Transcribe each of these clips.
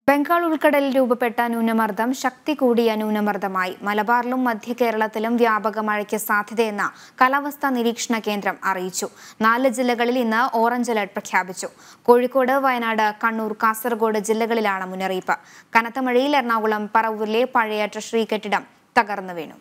ബംഗാൾ ഉൾക്കടലിൽ രൂപപ്പെട്ട ന്യൂനമർദ്ദം ശക്തി കൂടിയ ന്യൂനമർദ്ദമായി മലബാറിലും മധ്യ കേരളത്തിലും വ്യാപക മഴയ്ക്ക് സാധ്യതയെന്ന് കാലാവസ്ഥാ നിരീക്ഷണ കേന്ദ്രം അറിയിച്ചു നാല് ജില്ലകളിൽ ഇന്ന് ഓറഞ്ച് അലർട്ട് പ്രഖ്യാപിച്ചു കോഴിക്കോട് വയനാട് കണ്ണൂർ കാസർഗോഡ് ജില്ലകളിലാണ് മുന്നറിയിപ്പ് കനത്ത മഴയിൽ എറണാകുളം പറവൂരിലെ പഴയ ട്രഷറി കെട്ടിടം തകർന്നു വീണു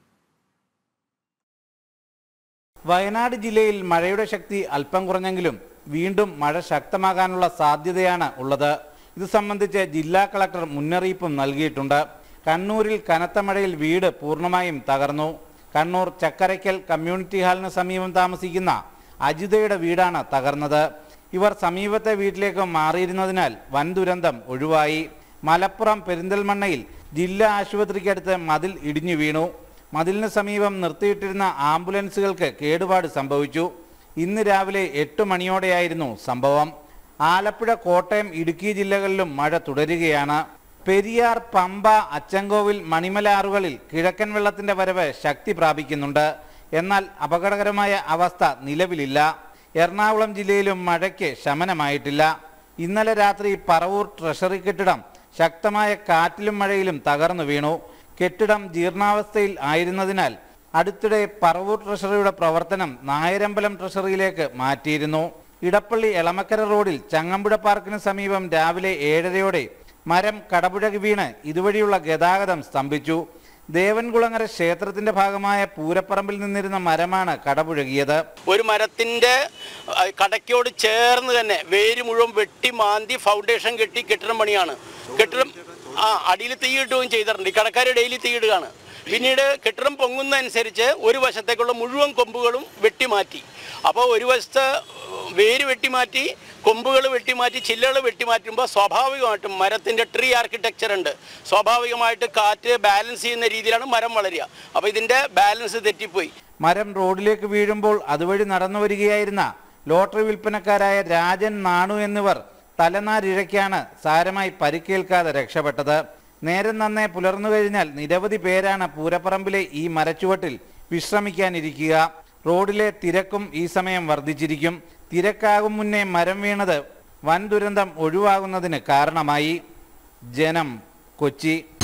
വയനാട് ജില്ലയിൽ മഴയുടെ ശക്തി അല്പം കുറഞ്ഞെങ്കിലും വീണ്ടും മഴ ശക്തമാകാനുള്ള സാധ്യതയാണ് ഉള്ളത് ഇത് സംബന്ധിച്ച് ജില്ലാ കളക്ടർ മുന്നറിയിപ്പും നൽകിയിട്ടുണ്ട് കണ്ണൂരിൽ കനത്ത മഴയിൽ വീട് പൂർണ്ണമായും തകർന്നു കണ്ണൂർ ചക്കരയ്ക്കൽ കമ്മ്യൂണിറ്റി ഹാളിന് സമീപം താമസിക്കുന്ന അജിതയുടെ വീടാണ് തകർന്നത് ഇവർ സമീപത്തെ വീട്ടിലേക്ക് മാറിയിരുന്നതിനാൽ വൻ ദുരന്തം ഒഴിവായി മലപ്പുറം പെരിന്തൽമണ്ണയിൽ ജില്ലാ ആശുപത്രിക്കടുത്ത് മതിൽ ഇടിഞ്ഞു വീണു മതിലിന് സമീപം നിർത്തിയിട്ടിരുന്ന ആംബുലൻസുകൾക്ക് കേടുപാട് സംഭവിച്ചു ഇന്ന് രാവിലെ എട്ട് മണിയോടെയായിരുന്നു സംഭവം ആലപ്പുഴ കോട്ടയം ഇടുക്കി ജില്ലകളിലും മഴ തുടരുകയാണ് പെരിയാർ പമ്പ അച്ചൻകോവിൽ മണിമലാറുകളിൽ കിഴക്കൻ വെള്ളത്തിന്റെ വരവ് ശക്തി പ്രാപിക്കുന്നുണ്ട് എന്നാൽ അപകടകരമായ അവസ്ഥ നിലവിലില്ല എറണാകുളം ജില്ലയിലും മഴയ്ക്ക് ശമനമായിട്ടില്ല ഇന്നലെ രാത്രി പറവൂർ ട്രഷറി കെട്ടിടം ശക്തമായ കാറ്റിലും മഴയിലും തകർന്നു വീണു കെട്ടിടം ജീർണാവസ്ഥയിൽ ആയിരുന്നതിനാൽ അടുത്തിടെ പറവൂർ ട്രഷറിയുടെ പ്രവർത്തനം നായരമ്പലം ട്രഷറിയിലേക്ക് മാറ്റിയിരുന്നു ഇടപ്പള്ളി എളമക്കര റോഡിൽ ചങ്ങമ്പുഴ പാർക്കിന് സമീപം രാവിലെ ഏഴരയോടെ മരം കടപുഴകി വീണ് ഇതുവഴിയുള്ള ഗതാഗതം സ്തംഭിച്ചു ദേവൻകുളങ്ങര ക്ഷേത്രത്തിന്റെ ഭാഗമായ പൂരപ്പറമ്പിൽ നിന്നിരുന്ന മരമാണ് കടപുഴകിയത് ഒരു മരത്തിന്റെ ആ, കടയ്ക്കോട് ചേർന്ന് തന്നെ വേര് മുഴുവൻ വെട്ടി മാന്തി ഫൗണ്ടേഷൻ കെട്ടി കെട്ടിടം പണിയാണ് കെട്ടിടം ആ അടിയിൽ തീയിടുകയും ചെയ്തിട്ടുണ്ട് ഈ കടക്കാർ ഡെയിലി തീയിടുകയാണ് പിന്നീട് കെട്ടിടം പൊങ്ങുന്നതനുസരിച്ച് ഒരു വശത്തേക്കുള്ള മുഴുവൻ കൊമ്പുകളും വെട്ടിമാറ്റി അപ്പോൾ ഒരു വശത്ത് വേര് വെട്ടിമാറ്റി കൊമ്പുകൾ വെട്ടിമാറ്റി ചില്ലകൾ വെട്ടിമാറ്റുമ്പോൾ സ്വാഭാവികമായിട്ടും മരത്തിൻ്റെ ട്രീ ആർക്കിടെക്ചർ ഉണ്ട് സ്വാഭാവികമായിട്ട് കാറ്റ് ബാലൻസ് ചെയ്യുന്ന രീതിയിലാണ് മരം വളരുക അപ്പോൾ ഇതിൻ്റെ ബാലൻസ് തെറ്റിപ്പോയി മരം റോഡിലേക്ക് വീഴുമ്പോൾ അതുവഴി നടന്നു വരികയായിരുന്ന ലോട്ടറി വിൽപ്പനക്കാരായ രാജൻ നാണു എന്നിവർ തലനാരിഴയ്ക്കാണ് സാരമായി പരിക്കേൽക്കാതെ രക്ഷപ്പെട്ടത് നേരം നന്നേ പുലർന്നു കഴിഞ്ഞാൽ നിരവധി പേരാണ് പൂരപ്പറമ്പിലെ ഈ മരച്ചുവട്ടിൽ വിശ്രമിക്കാനിരിക്കുക റോഡിലെ തിരക്കും ഈ സമയം വർദ്ധിച്ചിരിക്കും തിരക്കാകും മുന്നേ മരം വീണത് വൻ ദുരന്തം ഒഴിവാകുന്നതിന് കാരണമായി ജനം കൊച്ചി